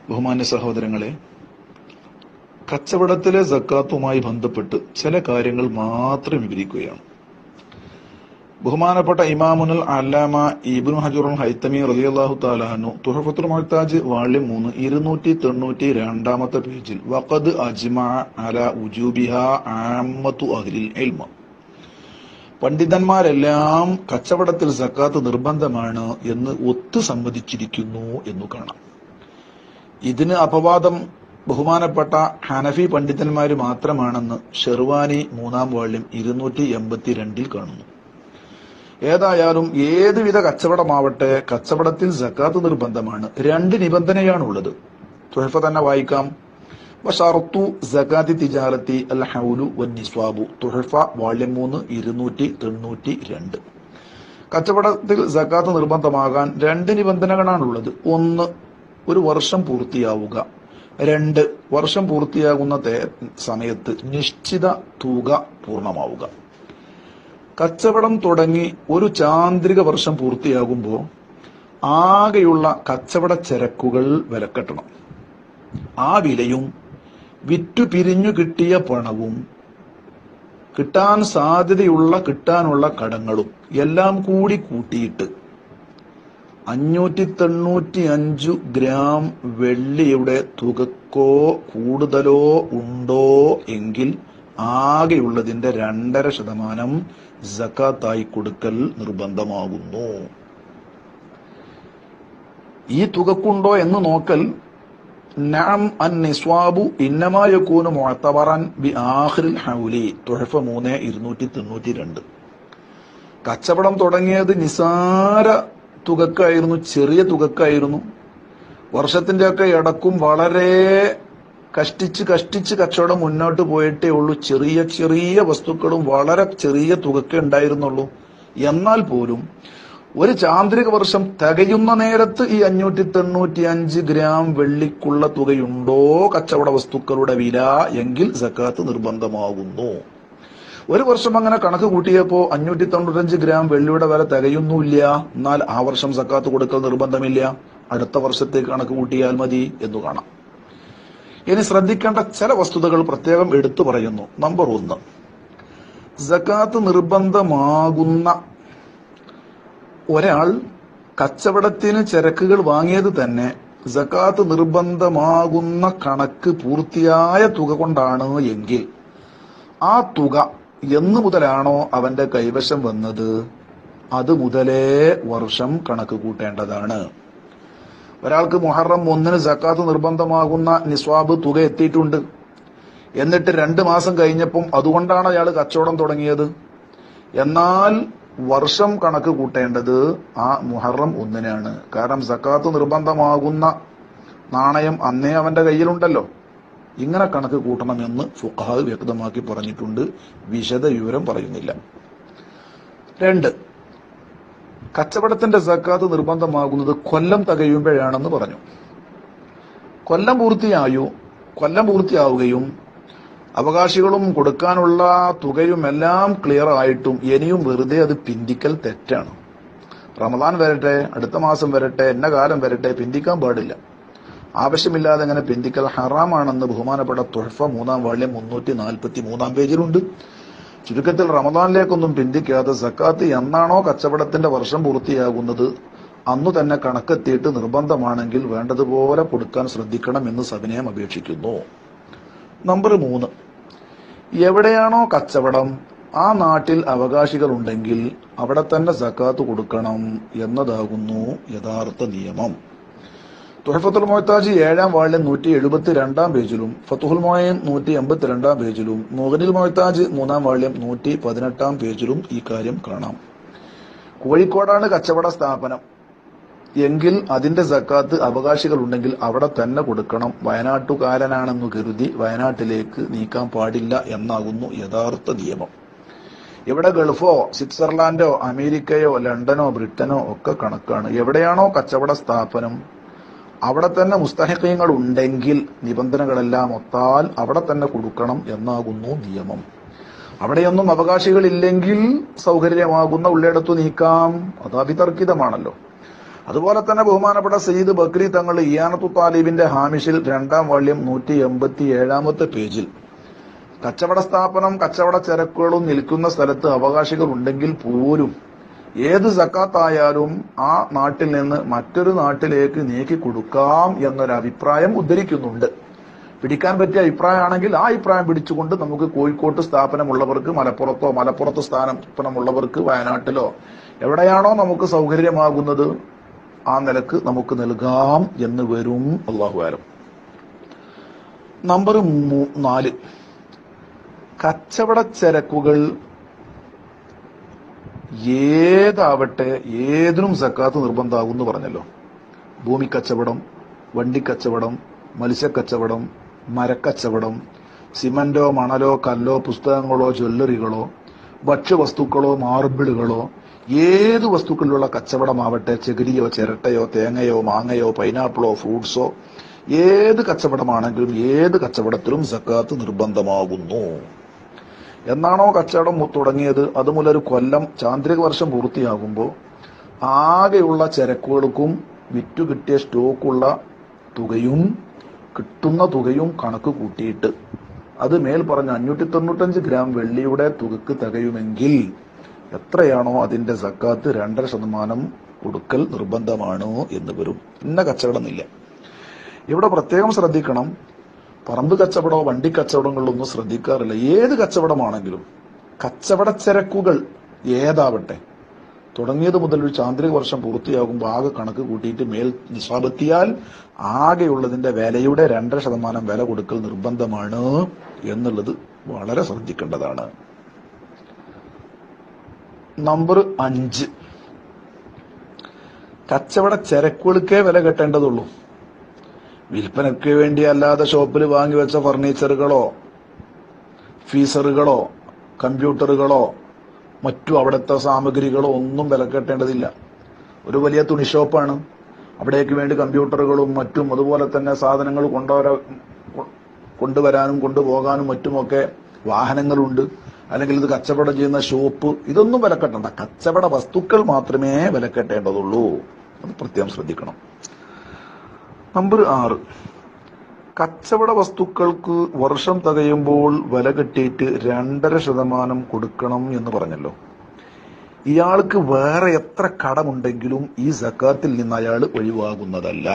ബഹുമാന്യ സഹോദരങ്ങളെ കച്ചവടത്തിലെ സക്കാത്തുമായി ബന്ധപ്പെട്ട് ചില കാര്യങ്ങൾ മാത്രം വിവരിക്കുകയാണ് ബഹുമാനപ്പെട്ട ഇമാമുൽ അല്ലാമ ഇബ്നു ഹജറുൽ ഹൈത്തമി റളിയല്ലാഹു താലാനു തുഹഫത്തുൽ മുഹ്താജ് വാള്യം മൂന്ന് ഇരുന്നൂറ്റി തൊണ്ണൂറ്റി രണ്ടാമത്തെ പേജിൽ വഖദ് അജ്മ അല ഉജൂബിഹ ആമ്മത്തു അഹ്ലിൽ ഇൽമ പണ്ഡിതന്മാരെല്ലാം കച്ചവടത്തിൽ സക്കാത്ത് നിർബന്ധമാണ് എന്ന് ഒത്തു സമ്മതിച്ചിരിക്കുന്നു എന്നു കാണാം ഇതിന് അപവാദം ബഹുമാനപ്പെട്ട ഹനഫി പണ്ഡിതന്മാര് മാത്രമാണെന്ന് ഷെർവാനി മൂന്നാം വാള്യം ഇരുന്നൂറ്റി എൺപത്തിരണ്ടിൽ കാണുന്നു ഏതായാലും ഏതുവിധ കച്ചവടമാവട്ടെ കച്ചവടത്തിൽ സക്കാത്ത് നിർബന്ധമാണ് രണ്ട് നിബന്ധനയാണുള്ളത് തുഹഫ തന്നെ വായിക്കാം വഷർത്തു സക്കാത്തി തിജാറത്തി അൽ ഹൗലു വൻ നിസ്വാബു തുഹഫ വാള്യം മൂന്ന് ഇരുന്നൂറ്റി തൊണ്ണൂറ്റി രണ്ട് കച്ചവടത്തിൽ സക്കാത്ത് നിർബന്ധമാകാൻ രണ്ട് നിബന്ധനകളാണുള്ളത് ഒന്ന് ഒരു വർഷം പൂർത്തിയാവുക രണ്ട് വർഷം പൂർത്തിയാകുന്ന തേ- സമയത്ത് നിശ്ചിത തുക പൂർണ്ണമാവുക കച്ചവടം തുടങ്ങി ഒരു ചാന്ദ്രിക വർഷം പൂർത്തിയാകുമ്പോൾ ആകെയുള്ള കച്ചവട ചരക്കുകൾ വിലക്കെട്ടണം ആ വിലയും വിറ്റു പിരിഞ്ഞു കിട്ടിയ പണവും കിട്ടാൻ സാധ്യതയുള്ള കിട്ടാനുള്ള കടങ്ങളും എല്ലാം കൂടി കൂട്ടിയിട്ട് അഞ്ഞൂറ്റി തൊണ്ണൂറ്റി അഞ്ചു ഗ്രാം വെള്ളിയുടെ തുകക്കോ കൂടുതലോ ഉണ്ടോ എങ്കിൽ ആകെയുള്ളതിന്റെ രണ്ടര ശതമാനം സക്കാത്തായി കൊടുക്കൽ നിർബന്ധമാകുന്നു ഈ തുകക്കുണ്ടോ എന്ന് നോക്കൽ നഅം അൻ നിസ്വാബു ഇന്നമാ യകൂനു മുഅത്തബറൻ ബി ആഖിറിൽ ഹൗലി തുഹഫ മൂന്ന് ഇരുന്നൂറ്റി തൊണ്ണൂറ്റി രണ്ട് കച്ചവടം തുടങ്ങിയത് നിസാര തുകക്കായിരുന്നു ചെറിയ തുകക്കായിരുന്നു വർഷത്തിന്റെ ഒക്കെ ഇടക്കും വളരെ കഷ്ടിച്ച് കഷ്ടിച്ച് കച്ചവടം മുന്നോട്ട് പോയിട്ടേ ഉള്ളൂ ചെറിയ ചെറിയ വസ്തുക്കളും വളരെ ചെറിയ തുകക്കേ ഉണ്ടായിരുന്നുള്ളൂ എന്നാൽ പോലും ഒരു ചാന്ദ്രിക വർഷം തികയുന്ന നേരത്ത് ഈ അഞ്ഞൂറ്റി തൊണ്ണൂറ്റി അഞ്ച് ഗ്രാം വെള്ളിക്കുള്ള തുകയുണ്ടോ കച്ചവട വസ്തുക്കളുടെ വില എങ്കിൽ സക്കാത്ത് നിർബന്ധമാകുന്നു ഒരു വർഷം അങ്ങനെ കണക്ക് കൂട്ടിയപ്പോ അഞ്ഞൂറ്റി തൊണ്ണൂറ്റഞ്ച് ഗ്രാം വെള്ളിയുടെ വില തികയുന്നില്ല എന്നാൽ ആ വർഷം സക്കാത്ത് കൊടുക്കൽ നിർബന്ധമില്ല അടുത്ത വർഷത്തേക്ക് കണക്ക് കൂട്ടിയാൽ മതി എന്ന് കാണാം ഇനി ശ്രദ്ധിക്കേണ്ട ചില വസ്തുതകൾ പ്രത്യേകം എടുത്തു പറയുന്നു നമ്പർ ഒന്ന് സക്കാത്ത് നിർബന്ധമാകുന്ന ഒരാൾ കച്ചവടത്തിന് ചരക്കുകൾ വാങ്ങിയത് തന്നെ സക്കാത്ത് നിർബന്ധമാകുന്ന കണക്ക് പൂർത്തിയായ തുക കൊണ്ടാണ് എങ്കിൽ ആ തുക എന്ന് മുതലാണോ അവന്റെ കൈവശം വന്നത് അത് മുതലേ വർഷം കണക്ക് കൂട്ടേണ്ടതാണ് ഒരാൾക്ക് മുഹറം ഒന്നിന് സക്കാത്ത് നിർബന്ധമാകുന്ന നിസ്വാബ് തുക എത്തിയിട്ടുണ്ട് എന്നിട്ട് രണ്ട് മാസം കഴിഞ്ഞപ്പം അതുകൊണ്ടാണ് അയാൾ കച്ചവടം തുടങ്ങിയത് എന്നാൽ വർഷം കണക്ക് കൂട്ടേണ്ടത് ആ മുഹറം ഒന്നിനാണ് കാരണം സക്കാത്ത് നിർബന്ധമാകുന്ന നാണയം അന്നേ അവന്റെ കയ്യിലുണ്ടല്ലോ ഇങ്ങനെ കണക്ക് കൂട്ടണമെന്ന് ഫുഖാഹ് വ്യക്തമാക്കി പറഞ്ഞിട്ടുണ്ട് വിശദ വിവരം പറയുന്നില്ല രണ്ട് കച്ചവടത്തിന്റെ സക്കാത്ത് നിർബന്ധമാകുന്നത് കൊല്ലം തികയുമ്പോഴാണെന്ന് പറഞ്ഞു കൊല്ലം പൂർത്തിയായു കൊല്ലം പൂർത്തിയാവുകയും അവകാശികളും കൊടുക്കാനുള്ള തുകയും എല്ലാം ക്ലിയർ ആയിട്ടും ഇനിയും വെറുതെ അത് പിന്തിക്കൽ തെറ്റാണ് റമദാൻ വരട്ടെ അടുത്ത മാസം വരട്ടെ എന്ന കാലം വരട്ടെ പിന്തിക്കാൻ പാടില്ല ആവശ്യമില്ലാതെ അങ്ങനെ പിന്തിക്കൽ ഹറാമാണെന്ന് ബഹുമാനപ്പെട്ട തുഹഫ മൂന്നാം വാള്യം മുന്നൂറ്റി നാൽപ്പത്തി മൂന്നാം പേജിലുണ്ട് ചുരുക്കത്തിൽ റമദാനിലേക്കൊന്നും പിന്തിക്കാതെ സക്കാത്ത് എന്നാണോ കച്ചവടത്തിന്റെ വർഷം പൂർത്തിയാകുന്നത് അന്നു തന്നെ കണക്കെത്തിയിട്ട് നിർബന്ധമാണെങ്കിൽ വേണ്ടതുപോലെ കൊടുക്കാൻ ശ്രദ്ധിക്കണം എന്ന് സവിനയം അപേക്ഷിക്കുന്നു നമ്പർ മൂന്ന് എവിടെയാണോ കച്ചവടം ആ നാട്ടിൽ അവകാശികൾ ഉണ്ടെങ്കിൽ അവിടെ തന്നെ സക്കാത്ത് കൊടുക്കണം എന്നതാകുന്നു യഥാർത്ഥ നിയമം തുഹഫത്തുൽ മൊഹത്താജി ഏഴാം വാളിലെ നൂറ്റി എഴുപത്തി രണ്ടാം പേജിലും ഫത്തുഹുൽ മോയൻ നൂറ്റി എൺപത്തിരണ്ടാം പേജിലും മുഗനിൽ മൊഹത്താജ് മൂന്നാം വാള്യം നൂറ്റി പതിനെട്ടാം പേജിലും ഈ കാര്യം കാണാം കോഴിക്കോടാണ് കച്ചവട സ്ഥാപനം എങ്കിൽ അതിന്റെ സക്കാത്ത് അവകാശികൾ ഉണ്ടെങ്കിൽ അവിടെ തന്നെ കൊടുക്കണം വയനാട്ടുകാരനാണെന്ന് കരുതി വയനാട്ടിലേക്ക് നീക്കാൻ പാടില്ല എന്നാകുന്നു യഥാർത്ഥ നിയമം ഇവിടെ ഗൾഫോ സ്വിറ്റ്സർലാൻഡോ അമേരിക്കയോ ലണ്ടനോ ബ്രിട്ടനോ ഒക്കെ കണക്കാണ് എവിടെയാണോ കച്ചവട സ്ഥാപനം അവിടെ തന്നെ മുസ്തഹിക്കങ്ങൾ ഉണ്ടെങ്കിൽ നിബന്ധനകളെല്ലാം ഒത്താൽ അവിടെ തന്നെ കൊടുക്കണം എന്നാകുന്നു നിയമം അവിടെയൊന്നും അവകാശികളില്ലെങ്കിൽ സൗകര്യമാകുന്ന ഉള്ളിടത്തു നീക്കാം അത് അഭിതർക്കിതമാണല്ലോ അതുപോലെ തന്നെ ബഹുമാനപ്പെട്ട സയ്യിദ് ബക്രി തങ്ങൾ ഇയാനത്തു താലിബിന്റെ ഹാമിഷിൽ രണ്ടാം വാള്യം നൂറ്റി എൺപത്തി ഏഴാമത്തെ പേജിൽ കച്ചവട സ്ഥാപനം കച്ചവട ചരക്കുകളും നിൽക്കുന്ന സ്ഥലത്ത് അവകാശികൾ ഉണ്ടെങ്കിൽ പോലും ഏത് സക്കാത്തായാലും ആ നാട്ടിൽ നിന്ന് മറ്റൊരു നാട്ടിലേക്ക് നീക്കി കൊടുക്കാം എന്നൊരു അഭിപ്രായം ഉദ്ധരിക്കുന്നുണ്ട് പിടിക്കാൻ പറ്റിയ അഭിപ്രായമാണെങ്കിൽ ആ അഭിപ്രായം പിടിച്ചുകൊണ്ട് നമുക്ക് കോഴിക്കോട്ട് സ്ഥാപനമുള്ളവർക്ക് മലപ്പുറത്തോ മലപ്പുറത്ത് സ്ഥാപനമുള്ളവർക്ക് വയനാട്ടിലോ എവിടെയാണോ നമുക്ക് സൗകര്യമാകുന്നത് ആ നിലക്ക് നമുക്ക് നൽകാം എന്ന് വരും അള്ളാഹുവാരം നമ്പർ മൂ- നാല് കച്ചവട ചരക്കുകൾ ഏതാവട്ടെ ഏതിനും സക്കാത്ത് നിർബന്ധമാകും എന്ന് പറഞ്ഞല്ലോ ഭൂമി കച്ചവടം വണ്ടി കച്ചവടം മത്സ്യക്കച്ചവടം മരക്കച്ചവടം സിമന്റോ മണലോ കല്ലോ പുസ്തകങ്ങളോ ജ്വല്ലറികളോ ഭക്ഷ്യവസ്തുക്കളോ മാർബിളുകളോ ഏത് വസ്തുക്കളിലുള്ള കച്ചവടമാവട്ടെ ചകിരിയോ ചിരട്ടയോ തേങ്ങയോ മാങ്ങയോ പൈനാപ്പിളോ ഫ്രൂട്ട്സോ ഏത് കച്ചവടമാണെങ്കിലും ഏത് കച്ചവടത്തിലും സക്കാത്ത് നിർബന്ധമാകുന്നു എന്നാണോ കച്ചവടം മു- തുടങ്ങിയത് അത് മുതൽ ഒരു കൊല്ലം ചാന്ദ്രിക വർഷം പൂർത്തിയാകുമ്പോൾ ആകെയുള്ള ചരക്കുകൾക്കും വിറ്റു കിട്ടിയ സ്റ്റോക്കുള്ള തുകയും കിട്ടുന്ന തുകയും കണക്ക് കൂട്ടിയിട്ട് അത് മേൽ പറഞ്ഞ അഞ്ഞൂറ്റി തൊണ്ണൂറ്റഞ്ച് ഗ്രാം വെള്ളിയുടെ തുകക്ക് തികയുമെങ്കിൽ എത്രയാണോ അതിന്റെ സക്കാത്ത് രണ്ടര ശതമാനം കൊടുക്കൽ നിർബന്ധമാണോ എന്ന് വരും ഇന്ന കച്ചവടമില്ല ഇവിടെ പ്രത്യേകം ശ്രദ്ധിക്കണം പറമ്പ് കച്ചവടമോ വണ്ടി കച്ചവടങ്ങളിലൊന്നും ശ്രദ്ധിക്കാറില്ല ഏത് കച്ചവടമാണെങ്കിലും കച്ചവട ചരക്കുകൾ ഏതാവട്ടെ തുടങ്ങിയത് മുതൽ ഒരു ചാന്ദ്രിക വർഷം പൂർത്തിയാകുമ്പോൾ ആകെ കണക്ക് കൂട്ടിയിട്ട് മേൽ നിസ്വാബെത്തിയാൽ ആകെയുള്ളതിന്റെ വിലയുടെ രണ്ടര ശതമാനം വില കൊടുക്കൽ നിർബന്ധമാണ് എന്നുള്ളത് വളരെ ശ്രദ്ധിക്കേണ്ടതാണ് നമ്പർ അഞ്ച് കച്ചവട ചരക്കുകൾക്കേ വില കെട്ടേണ്ടതുള്ളൂ വിൽപ്പനയ്ക്ക് വേണ്ടി അല്ലാതെ ഷോപ്പിൽ വാങ്ങി വെച്ച ഫർണിച്ചറുകളോ ഫീസറുകളോ കമ്പ്യൂട്ടറുകളോ മറ്റു അവിടുത്തെ സാമഗ്രികളോ ഒന്നും വില കെട്ടേണ്ടതില്ല ഒരു വലിയ തുണി ഷോപ്പാണ് അവിടേക്ക് വേണ്ടി കമ്പ്യൂട്ടറുകളും മറ്റും അതുപോലെ തന്നെ സാധനങ്ങൾ കൊണ്ടുവരാ കൊണ്ടുവരാനും കൊണ്ടുപോകാനും മറ്റുമൊക്കെ വാഹനങ്ങളുണ്ട് അല്ലെങ്കിൽ ഇത് കച്ചവടം ചെയ്യുന്ന ഷോപ്പ് ഇതൊന്നും വിലക്കെട്ടണ്ട കച്ചവട വസ്തുക്കൾ മാത്രമേ വിലക്കെട്ടേണ്ടതുള്ളൂ അത് പ്രത്യേകം ശ്രദ്ധിക്കണം നമ്പർ ആറ് കച്ചവട വസ്തുക്കൾക്ക് വർഷം തികയുമ്പോൾ വില കെട്ടിയിട്ട് രണ്ടര ശതമാനം കൊടുക്കണം എന്ന് പറഞ്ഞല്ലോ ഇയാൾക്ക് വേറെ എത്ര കടമുണ്ടെങ്കിലും ഈ സക്കാത്തിൽ നിന്ന് അയാൾ ഒഴിവാകുന്നതല്ല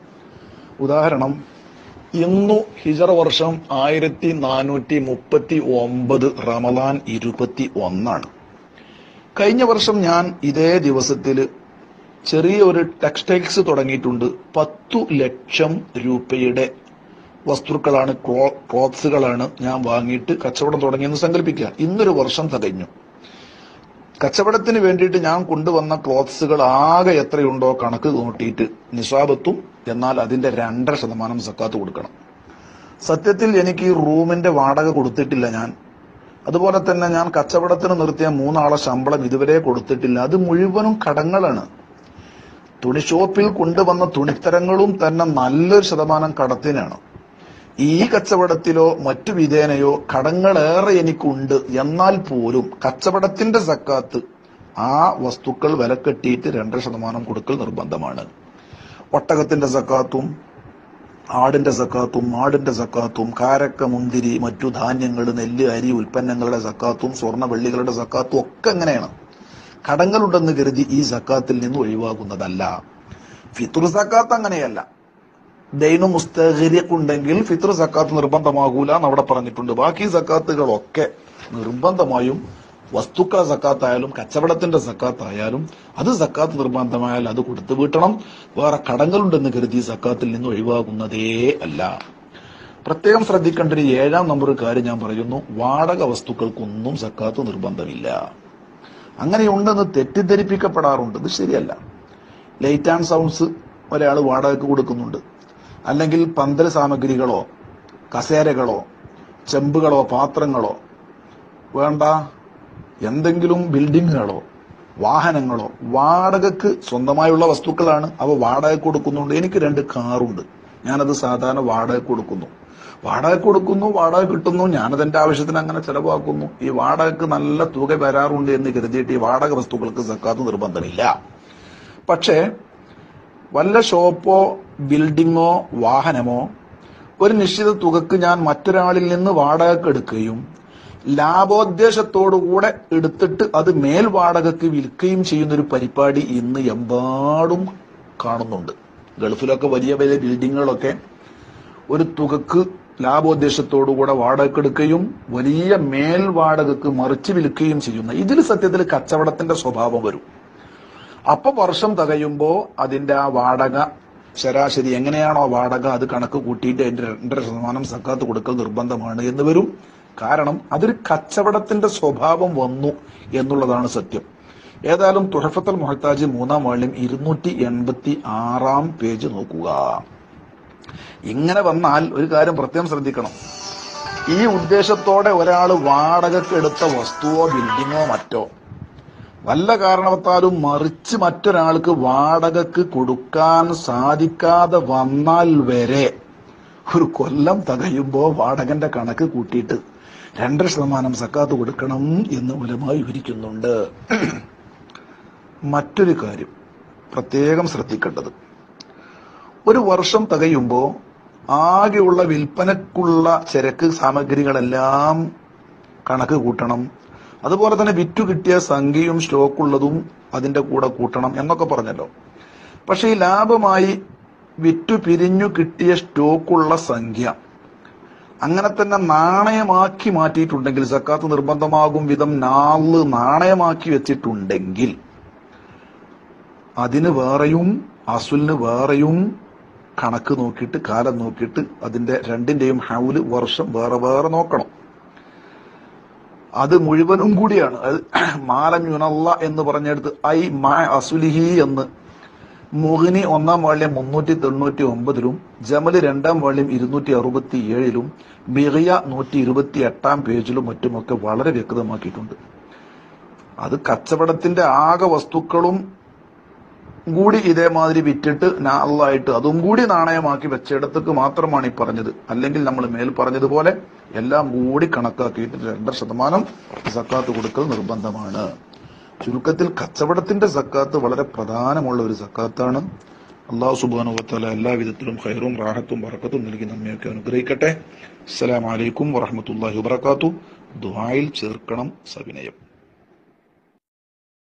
ഉദാഹരണം ഇന്നു ഹിജറ വർഷം ആയിരത്തി നാനൂറ്റി മുപ്പത്തി ഒമ്പത് റമദാൻ ഇരുപത്തി ഒന്നാണ് കഴിഞ്ഞ വർഷം ഞാൻ ഇതേ ദിവസത്തിൽ ചെറിയൊരു ടെക്സ്റ്റൈൽസ് തുടങ്ങിയിട്ടുണ്ട് പത്തു ലക്ഷം രൂപയുടെ വസ്തുക്കളാണ് ക്ലോ- ക്ലോത്ത്സുകളാണ് ഞാൻ വാങ്ങിയിട്ട് കച്ചവടം തുടങ്ങിയെന്ന് സങ്കല്പിക്കുക ഇന്നൊരു വർഷം തികഞ്ഞു കച്ചവടത്തിന് വേണ്ടിയിട്ട് ഞാൻ കൊണ്ടുവന്ന ക്ലോത്ത്സുകൾ ആകെ എത്രയുണ്ടോ കണക്ക് കൂട്ടിയിട്ട് നിസ്വാബത്തും എന്നാൽ അതിന്റെ രണ്ടര ശതമാനം സക്കാത്ത് കൊടുക്കണം സത്യത്തിൽ എനിക്ക് ഈ റൂമിന്റെ വാടക കൊടുത്തിട്ടില്ല ഞാൻ അതുപോലെ തന്നെ ഞാൻ കച്ചവടത്തിന് നിർത്തിയ മൂന്നാളെ ശമ്പളം ഇതുവരെ കൊടുത്തിട്ടില്ല അത് മുഴുവനും കടങ്ങളാണ് തുണി ഷോപ്പിൽ കൊണ്ടുവന്ന തുണിത്തരങ്ങളും തന്നെ നല്ലൊരു ശതമാനം കടത്തിനാണ് ഈ കച്ചവടത്തിലോ മറ്റു വിധേനയോ കടങ്ങളേറെ എനിക്കുണ്ട് എന്നാൽ പോലും കച്ചവടത്തിന്റെ സക്കാത്ത് ആ വസ്തുക്കൾ വിലക്കെട്ടിയിട്ട് രണ്ടര ശതമാനം കൊടുക്കൽ നിർബന്ധമാണ് ഒട്ടകത്തിന്റെ സക്കാത്തും ആടിന്റെ സക്കാത്തും ആടിന്റെ സക്കാത്തും കാരക്ക മുന്തിരി മറ്റു ധാന്യങ്ങൾ നെല്ല് അരി ഉൽപ്പന്നങ്ങളുടെ സക്കാത്തും സ്വർണ്ണ വെള്ളികളുടെ സക്കാത്തും ഒക്കെ എങ്ങനെയാണ് കടങ്ങളുണ്ടെന്ന് കരുതി ഈ സക്കാത്തിൽ നിന്ന് ഒഴിവാകുന്നതല്ല ഫിത്തുർ സക്കാത്ത് അങ്ങനെയല്ല ദൈനു മുസ്തഖിരിക്കുണ്ടെങ്കിൽ ഫിത്ർ സക്കാത്ത് നിർബന്ധമാകൂല എന്ന് അവിടെ പറഞ്ഞിട്ടുണ്ട് ബാക്കി സക്കാത്തുകളൊക്കെ നിർബന്ധമായും വസ്തുക്കളെ സക്കാത്തായാലും കച്ചവടത്തിന്റെ സക്കാത്തായാലും അത് സക്കാത്ത് നിർബന്ധമായാൽ അത് കൊടുത്തു വീട്ടണം വേറെ കടങ്ങളുണ്ടെന്ന് കരുതി സക്കാത്തിൽ നിന്ന് ഒഴിവാകുന്നതേ അല്ല പ്രത്യേകം ശ്രദ്ധിക്കേണ്ട ഒരു ഏഴാം നമ്പർ കാര്യം ഞാൻ പറയുന്നു വാടക വസ്തുക്കൾക്കൊന്നും സക്കാത്ത് നിർബന്ധമില്ല അങ്ങനെയുണ്ടെന്ന് തെറ്റിദ്ധരിപ്പിക്കപ്പെടാറുണ്ട് ഇത് ശരിയല്ല ലൈറ്റ് ആൻഡ് സൗണ്ട്സ് ഒരാൾ വാടകയ്ക്ക് കൊടുക്കുന്നുണ്ട് അല്ലെങ്കിൽ പന്തൽ സാമഗ്രികളോ കസേരകളോ ചെമ്പുകളോ പാത്രങ്ങളോ വേണ്ട എന്തെങ്കിലും ബിൽഡിങ്ങുകളോ വാഹനങ്ങളോ വാടകക്ക് സ്വന്തമായുള്ള വസ്തുക്കളാണ് അവ വാടക കൊടുക്കുന്നുണ്ട് എനിക്ക് രണ്ട് കാറുണ്ട് ഞാനത് സാധാരണ വാടക കൊടുക്കുന്നു വാടക കൊടുക്കുന്നു വാടക കിട്ടുന്നു ഞാനത് എന്റെ ആവശ്യത്തിന് അങ്ങനെ ചെലവാക്കുന്നു ഈ വാടകക്ക് നല്ല തുക വരാറുണ്ട് എന്ന് കരുതിയിട്ട് ഈ വാടക വസ്തുക്കൾക്ക് സക്കാത്ത് നിർബന്ധമില്ല പക്ഷേ വല്ല ഷോപ്പോ ബിൽഡിങ്ങോ വാഹനമോ ഒരു നിശ്ചിത തുകക്ക് ഞാൻ മറ്റൊരാളിൽ നിന്ന് വാടകക്ക് എടുക്കുകയും ലാഭോദ്ദേശത്തോടുകൂടെ എടുത്തിട്ട് അത് മേൽ വാടകക്ക് വിൽക്കുകയും ചെയ്യുന്ന ഒരു പരിപാടി ഇന്ന് എമ്പാടും കാണുന്നുണ്ട് ഗൾഫിലൊക്കെ വലിയ വലിയ ബിൽഡിങ്ങുകളൊക്കെ ഒരു തുകക്ക് ലാഭോദ്ദേശത്തോടുകൂടെ വാടകക്ക് എടുക്കുകയും വലിയ മേൽ വാടകക്ക് മറിച്ച് വിൽക്കുകയും ചെയ്യുന്ന ഇതിൽ സത്യത്തിൽ കച്ചവടത്തിന്റെ സ്വഭാവം വരും അപ്പൊ വർഷം തികയുമ്പോ അതിന്റെ ആ വാടക ശരാശരി എങ്ങനെയാണോ വാടക അത് കണക്ക് കൂട്ടിയിട്ട് അതിന്റെ രണ്ടര ശതമാനം സക്കാത്ത് കൊടുക്കൽ നിർബന്ധമാണ് എന്ന് വരും കാരണം അതൊരു കച്ചവടത്തിന്റെ സ്വഭാവം വന്നു എന്നുള്ളതാണ് സത്യം ഏതായാലും തുഹഫത്തൽ മൊഹത്താജ് മൂന്നാം വാള്യം ഇരുന്നൂറ്റി എൺപത്തി ആറാം പേജ് നോക്കുക ഇങ്ങനെ വന്നാൽ ഒരു കാര്യം പ്രത്യേകം ശ്രദ്ധിക്കണം ഈ ഉദ്ദേശത്തോടെ ഒരാൾ വാടകക്ക് എടുത്ത വസ്തുവോ ബിൽഡിങ്ങോ മറ്റോ വല്ല കാരണവത്താലും മറിച്ച് മറ്റൊരാൾക്ക് വാടകക്ക് കൊടുക്കാൻ സാധിക്കാതെ വന്നാൽ വരെ ഒരു കൊല്ലം തകയുമ്പോ വാടകന്റെ കണക്ക് കൂട്ടിയിട്ട് രണ്ടര ശതമാനം സക്കാത്ത് കൊടുക്കണം എന്ന് മൂലമായി വിവരിക്കുന്നുണ്ട് മറ്റൊരു കാര്യം പ്രത്യേകം ശ്രദ്ധിക്കേണ്ടത് ഒരു വർഷം തികയുമ്പോൾ ആകെയുള്ള വിൽപ്പനക്കുള്ള ചരക്ക് സാമഗ്രികളെല്ലാം കണക്ക് കൂട്ടണം അതുപോലെ തന്നെ വിറ്റു കിട്ടിയ സംഖ്യയും സ്റ്റോക്കുള്ളതും അതിന്റെ കൂടെ കൂട്ടണം എന്നൊക്കെ പറഞ്ഞല്ലോ പക്ഷെ ഈ ലാഭമായി വിറ്റു പിരിഞ്ഞു കിട്ടിയ സ്റ്റോക്കുള്ള സംഖ്യ അങ്ങനെ തന്നെ നാണയമാക്കി മാറ്റിയിട്ടുണ്ടെങ്കിൽ സക്കാത്ത് നിർബന്ധമാകും വിധം നാള് നാണയമാക്കി വെച്ചിട്ടുണ്ടെങ്കിൽ അതിന് വേറെയും അസുലിന് വേറെയും കണക്ക് നോക്കിയിട്ട് കാലം നോക്കിയിട്ട് അതിന്റെ രണ്ടിന്റെയും ഹൗല് വർഷം വേറെ വേറെ നോക്കണം അത് മുഴുവനും കൂടിയാണ് അത് മാലഞ്ഞുനല്ല എന്ന് പറഞ്ഞെടുത്ത് ഐ മാ അസുലിഹി എന്ന് മുഹിനി ഒന്നാം വാള്യം മുന്നൂറ്റി തൊണ്ണൂറ്റി ഒമ്പതിലും ജമല് രണ്ടാം വാള്യം ഇരുന്നൂറ്റി അറുപത്തി ഏഴിലും ബിറിയ നൂറ്റി ഇരുപത്തി എട്ടാം പേജിലും മറ്റുമൊക്കെ വളരെ വ്യക്തമാക്കിയിട്ടുണ്ട് അത് കച്ചവടത്തിന്റെ ആകെ വസ്തുക്കളും കൂടി ഇതേമാതിരി വിറ്റിട്ട് നാളായിട്ട് അതും കൂടി നാണയമാക്കി വെച്ചിടത്തേക്ക് മാത്രമാണ് ഈ പറഞ്ഞത് അല്ലെങ്കിൽ നമ്മൾ മേൽ പറഞ്ഞതുപോലെ എല്ലാം കൂടി കണക്കാക്കിയിട്ട് രണ്ടര ശതമാനം സക്കാത്ത് കൊടുക്കൽ നിർബന്ധമാണ് ചുരുക്കത്തിൽ കച്ചവടത്തിന്റെ സക്കാത്ത് വളരെ പ്രധാനമുള്ള ഒരു സക്കാത്താണ് അള്ളാഹു സുബാനു വത്താല എല്ലാ വിധത്തിലും ഖൈറും റാഹത്തും ബറക്കത്തും നൽകി നമ്മയൊക്കെ അനുഗ്രഹിക്കട്ടെ അസ്സലാമലൈക്കും വറഹമത്തല്ലാഹി വബർക്കാത്തു ദുആയിൽ ചേർക്കണം സവിനയം